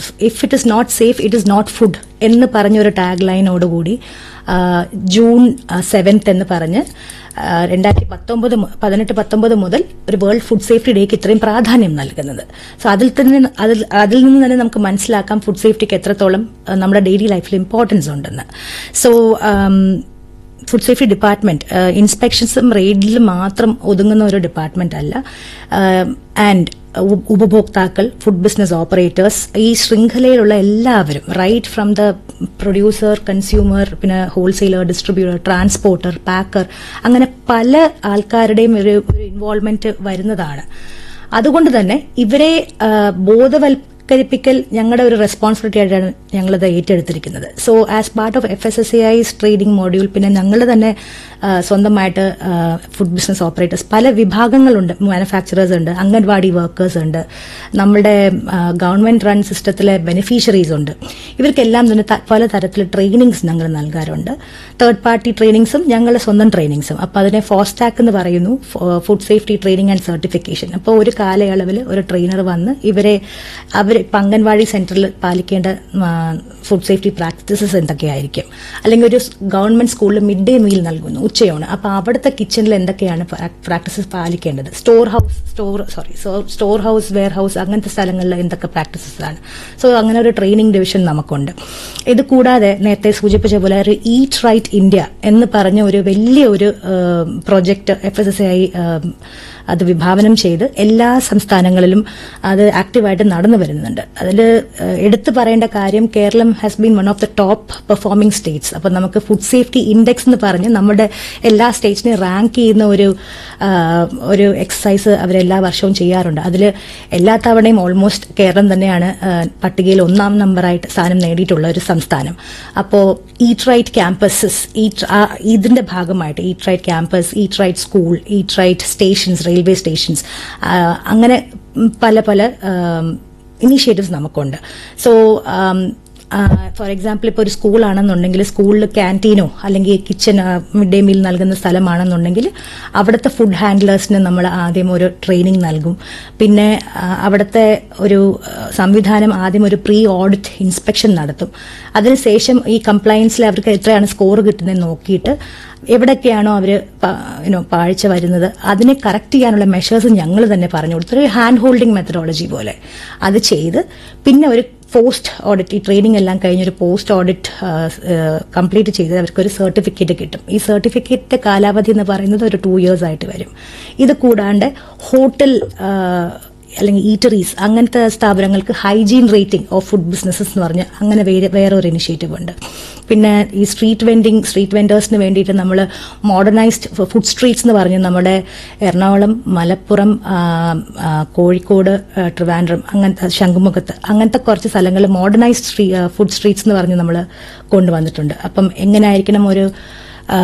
If it is not safe it is not food എന്ന് പറഞ്ഞൊരു tag ലൈനോടുകൂടി ആ, June seventh എന്ന് പറഞ്ഞ് ആ, രണ്ടായിരത്തി പത്തൊമ്പത് മു- പതിനെട്ട് പത്തൊമ്പത് മുതൽ ഒരു വേൾഡ് ഫുഡ് സേഫ്റ്റി ഡേക്ക് ഇത്രയും പ്രാധാന്യം നൽകുന്നത് സോ അതിൽ തന്നെ അതിൽ അതിൽ നിന്ന് തന്നെ നമുക്ക് മനസ്സിലാക്കാം ഫുഡ് സേഫ്റ്റിക്ക് എത്രത്തോളം ആ, നമ്മുടെ ഡെയിലി ലൈഫിൽ ഇമ്പോർട്ടൻസ് ഉണ്ടെന്ന് സോ ഫുഡ് സേഫ്റ്റി ഡിപ്പാർട്ട്മെന്റ് ഇൻസ്പെക്ഷൻസും റെയ്ഡിലും മാത്രം ഒതുങ്ങുന്ന ഒരു ഡിപ്പാർട്ട്മെന്റ് അല്ല ആൻഡ് ഉപഭോക്താക്കൾ ഫുഡ് ബിസിനസ് ഓപ്പറേറ്റേഴ്സ് ഈ ശൃംഖലയിലുള്ള എല്ലാവരും right from the producer consumer പിന്നെ ഹോൾസെയിലർ ഡിസ്ട്രിബ്യൂട്ടർ ട്രാൻസ്പോർട്ടർ പാക്കർ അങ്ങനെ പല ആൾക്കാരുടെയും ഒരു ഒരു ഇൻവോൾവ്മെന്റ് വരുന്നതാണ് അതുകൊണ്ട് തന്നെ ഇവരെ ആ, ബോധവൽക്കരിപ്പിക്കൽ ഞങ്ങളുടെ ഒരു റെസ്പോൺസിബിലിറ്റി ആയിട്ടാണ് ഞങ്ങളത് ഏറ്റെടുത്തിരിക്കുന്നത് so as part of F S S A I trading module പിന്നെ ഞങ്ങൾ തന്നെ ആ, സ്വന്തമായിട്ട് ഫുഡ് ബിസിനസ് ഓപ്പറേറ്റേഴ്സ് പല വിഭാഗങ്ങളുണ്ട് മാനുഫാക്ചറേഴ്സ് ഉണ്ട് അംഗൻവാടി വർക്കേഴ്സ് ഉണ്ട് നമ്മുടെ ഗവൺമെന്റ് റൺ സിസ്റ്റത്തിലെ ബെനിഫിഷ്യറീസ് ഉണ്ട് ഇവർക്കെല്ലാം തന്നെ ത- പല തരത്തിൽ ട്രെയിനിങ്സ് ഞങ്ങൾ നൽകാറുണ്ട് തേർഡ് പാർട്ടി ട്രെയിനിങ്സും ഞങ്ങളുടെ സ്വന്തം ട്രെയിനിങ്സും അപ്പോൾ അതിനെ ഫോസ്റ്റാക്ക് എന്ന് പറയുന്നു food safety training and certification അപ്പോൾ ഒരു കാലയളവിൽ ഒരു ട്രെയിനർ വന്ന് ഇവരെ അവർ ഇപ്പം അംഗൻവാടി സെന്ററിൽ പാലിക്കേണ്ട ഫുഡ് സേഫ്റ്റി പ്രാക്ടീസസ് എന്തൊക്കെയായിരിക്കും അല്ലെങ്കിൽ ഒരു ഗവൺമെന്റ് സ്കൂളിൽ മിഡ് ഡേ മീൽ നൽകുന്നു ഉച്ചയാണ് അപ്പോൾ അവിടുത്തെ കിച്ചണിൽ എന്തൊക്കെയാണ് പ്രാക്ടീസസ് പാലിക്കേണ്ടത് storehouse store sorry storehouse warehouse അങ്ങനത്തെ സ്ഥലങ്ങളിൽ എന്തൊക്കെ പ്രാക്ടീസസ് ആണ് സോ അങ്ങനെ ഒരു ട്രെയിനിങ് ഡിവിഷൻ നമുക്കുണ്ട് ഇത് കൂടാതെ നേരത്തെ സൂചിപ്പിച്ച പോലെ ഒരു ഈറ്റ് റൈറ്റ് ഇന്ത്യ എന്ന് പറഞ്ഞ ഒരു വലിയ ഒരു project F S S I അത് വിഭാവനം ചെയ്ത് എല്ലാ സംസ്ഥാനങ്ങളിലും അത് ആക്റ്റീവായിട്ട് നടന്നു വരുന്നുണ്ട് അതിൽ എടുത്തു പറയേണ്ട കാര്യം Keralam has been one of the top performing states അപ്പം നമുക്ക് ഫുഡ് സേഫ്റ്റി ഇൻഡെക്സ് എന്ന് പറഞ്ഞ് നമ്മുടെ എല്ലാ സ്റ്റേറ്റ്സിനെ റാങ്ക് ചെയ്യുന്ന ഒരു ആ, ഒരു എക്സസൈസ് അവരെല്ലാ വർഷവും ചെയ്യാറുണ്ട് അതിൽ എല്ലാ തവണയും ഓൾമോസ്റ്റ് കേരളം തന്നെയാണ് ആ, പട്ടികയിൽ ഒന്നാം നമ്പറായിട്ട് സ്ഥാനം നേടിയിട്ടുള്ള ഒരു സംസ്ഥാനം അപ്പോൾ ഈറ്റ് റൈറ്റ് ക്യാമ്പസസ് ഈറ്റ് ഇതിന്റെ ഭാഗമായിട്ട് eat right campus eat right school eat right stations railway stations അങ്ങനെ പല പല ഇനീഷ്യേറ്റീവ്സ് നമുക്കുണ്ട് സോ ഫോർ എക്സാമ്പിൾ ഇപ്പോൾ ഒരു സ്കൂളാണെന്നുണ്ടെങ്കിൽ സ്കൂളിൽ ക്യാൻറ്റീനോ അല്ലെങ്കിൽ കിച്ചൺ മിഡ് ഡേ മീൽ നൽകുന്ന സ്ഥലമാണെന്നുണ്ടെങ്കിൽ അവിടുത്തെ ഫുഡ് ഹാൻഡ്ലേഴ്സിന് നമ്മൾ ആദ്യം ഒരു ട്രെയിനിങ് നൽകും പിന്നെ ആ, അവിടുത്തെ ഒരു ആ, സംവിധാനം ആദ്യം ഒരു പ്രീ ഓഡിറ്റ് ഇൻസ്പെക്ഷൻ നടത്തും അതിനുശേഷം ഈ കംപ്ലയൻസിൽ അവർക്ക് എത്രയാണ് സ്കോർ കിട്ടുന്നത് നോക്കിയിട്ട് എവിടൊക്കെയാണോ അവർ പാഴ്ച വരുന്നത് അതിനെ കറക്റ്റ് ചെയ്യാനുള്ള മെഷേഴ്സ് ഞങ്ങൾ തന്നെ പറഞ്ഞു കൊടുത്തു ഒരു ഹാൻഡ് ഹോൾഡിംഗ് മെത്തഡോളജി പോലെ അത് ചെയ്ത് പിന്നെ ഒരു പോസ്റ്റ് ഓഡിറ്റ് ഈ ട്രെയിനിങ് എല്ലാം കഴിഞ്ഞൊരു പോസ്റ്റ് ഓഡിറ്റ് കംപ്ലീറ്റ് ചെയ്ത് അവർക്ക് ഒരു സർട്ടിഫിക്കറ്റ് കിട്ടും ഈ സർട്ടിഫിക്കറ്റിന്റെ കാലാവധി എന്ന് പറയുന്നത് ഒരു ടു ഇയേഴ്സ് ആയിട്ട് വരും ഇത് കൂടാണ്ട് ഹോട്ടൽ അല്ലെങ്കിൽ ഈറ്ററീസ് അങ്ങനത്തെ സ്ഥാപനങ്ങൾക്ക് hygiene rating of food businesses എന്ന് പറഞ്ഞ് അങ്ങനെ വേറെ വേറെ ഒരു ഇനിഷ്യേറ്റീവ് ഉണ്ട് പിന്നെ ഈ സ്ട്രീറ്റ് വെൻഡിങ് സ്ട്രീറ്റ് വെൻഡേഴ്സിന് വേണ്ടിയിട്ട് നമ്മൾ മോഡേണൈസ്ഡ് ഫുഡ് സ്ട്രീറ്റ്സ് എന്ന് പറഞ്ഞ് നമ്മുടെ എറണാകുളം മലപ്പുറം ആ, ആ, കോഴിക്കോട് ആ, ട്രിവാൻഡ്രം അങ്ങനത്തെ ശംഖുമുഖത്ത് അങ്ങനത്തെ കുറച്ച് സ്ഥലങ്ങൾ മോഡേണൈസ്ഡ് സ്ട്രീ ഫുഡ് സ്ട്രീറ്റ്സ് എന്ന് പറഞ്ഞ് നമ്മൾ കൊണ്ടുവന്നിട്ടുണ്ട് അപ്പം എങ്ങനെയായിരിക്കണം ഒരു ആ,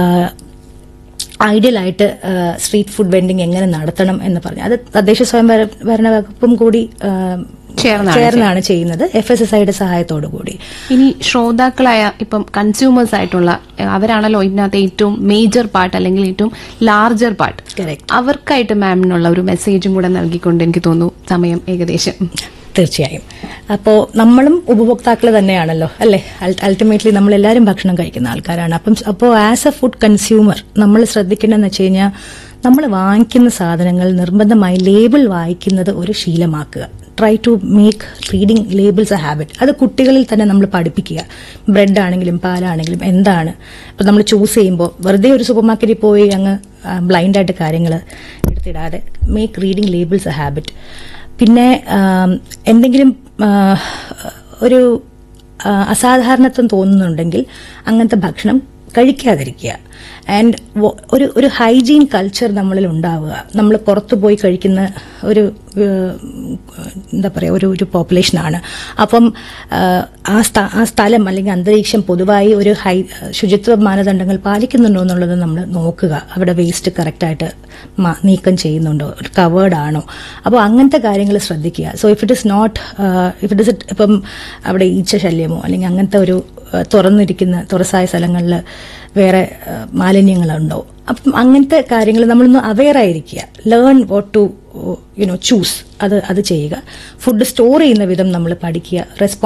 ഐഡിയൽ ആയിട്ട് സ്ട്രീറ്റ് ഫുഡ് വെൻഡിങ് എങ്ങനെ നടത്തണം എന്ന് പറഞ്ഞു അത് തദ്ദേശ സ്വയംഭര ഭരണ വകുപ്പും കൂടി ആ, ചേർന്നാണ് ചേർന്നാണ് ചെയ്യുന്നത് എഫ് എസ് എസ് ഐയുടെ സഹായത്തോടു കൂടി ഇനി ശ്രോതാക്കളായ ഇപ്പം കൺസ്യൂമേഴ്സ് ആയിട്ടുള്ള ഏഹ്, അവരാണല്ലോ ഇതിനകത്ത് ഏറ്റവും മേജർ പാർട്ട് അല്ലെങ്കിൽ ഏറ്റവും ലാർജർ പാർട്ട് Correct. അവർക്കായിട്ട് മാമിനുള്ള ഒരു മെസ്സേജും കൂടെ നൽകിക്കൊണ്ട് എനിക്ക് തോന്നുന്നു സമയം ഏകദേശം തീർച്ചയായും അപ്പോൾ നമ്മളും ഉപഭോക്താക്കൾ തന്നെയാണല്ലോ അല്ലേ അൾട്ടിമേറ്റ്ലി നമ്മളെല്ലാവരും ഭക്ഷണം കഴിക്കുന്ന ആൾക്കാരാണ് അപ്പം അപ്പോൾ ആസ് എ ഫുഡ് കൺസ്യൂമർ നമ്മൾ ശ്രദ്ധിക്കേണ്ടതെന്ന് വെച്ച് കഴിഞ്ഞാൽ നമ്മൾ വാങ്ങിക്കുന്ന സാധനങ്ങൾ നിർബന്ധമായി ലേബിൾ വായിക്കുന്നത് ഒരു ശീലമാക്കുക try to make reading labels a habit അത് കുട്ടികളിൽ തന്നെ നമ്മൾ പഠിപ്പിക്കുക ബ്രെഡ് ആണെങ്കിലും പാലാണെങ്കിലും എന്താണ് ഇപ്പം നമ്മൾ ചൂസ് ചെയ്യുമ്പോൾ വെറുതെ ഒരു സൂപ്പർ മാർക്കറ്റിൽ പോയി അങ്ങ് ബ്ലൈൻഡായിട്ട് കാര്യങ്ങൾ എടുത്തിടാതെ make reading labels a habit പിന്നെ ആം, എന്തെങ്കിലും ആ, ഒരു ആ, അസാധാരണത്വം തോന്നുന്നുണ്ടെങ്കിൽ അങ്ങനത്തെ ഭക്ഷണം കഴിക്കാതിരിക്കുക ആൻഡ് ഒരു ഒരു ഹൈജീൻ കൾച്ചർ നമ്മളിൽ ഉണ്ടാവുക നമ്മൾ പുറത്തു പോയി കഴിക്കുന്ന ഒരു ഏഹ്, എന്താ പറയുക ഒരു ഒരു പോപ്പുലേഷനാണ് അപ്പം ആഹ്, ആ സ്ഥ- ആ സ്ഥലം അല്ലെങ്കിൽ അന്തരീക്ഷം പൊതുവായി ഒരു ഹൈ ശുചിത്വ മാനദണ്ഡങ്ങൾ പാലിക്കുന്നുണ്ടോ എന്നുള്ളത് നമ്മൾ നോക്കുക അവിടെ വേസ്റ്റ് കറക്റ്റായിട്ട് നീക്കം ചെയ്യുന്നുണ്ടോ കവേർഡ് ആണോ അപ്പോൾ അങ്ങനത്തെ കാര്യങ്ങൾ ശ്രദ്ധിക്കുക so if it is not if it is ഇപ്പം അവിടെ ഈച്ച ശല്യമോ അല്ലെങ്കിൽ അങ്ങനത്തെ ഒരു ആ, തുറന്നിരിക്കുന്ന തുറസായ സ്ഥലങ്ങളിൽ വേറെ ആ, മാലിന്യങ്ങളുണ്ടോ അപ്പം അങ്ങനത്തെ കാര്യങ്ങൾ നമ്മളൊന്ന് അവെയർ ആയിരിക്കുക learn what to you know choose അത് അത് ചെയ്യുക ഫുഡ് സ്റ്റോർ ചെയ്യുന്ന വിധം നമ്മൾ പഠിക്കുക റെസ്പോൺ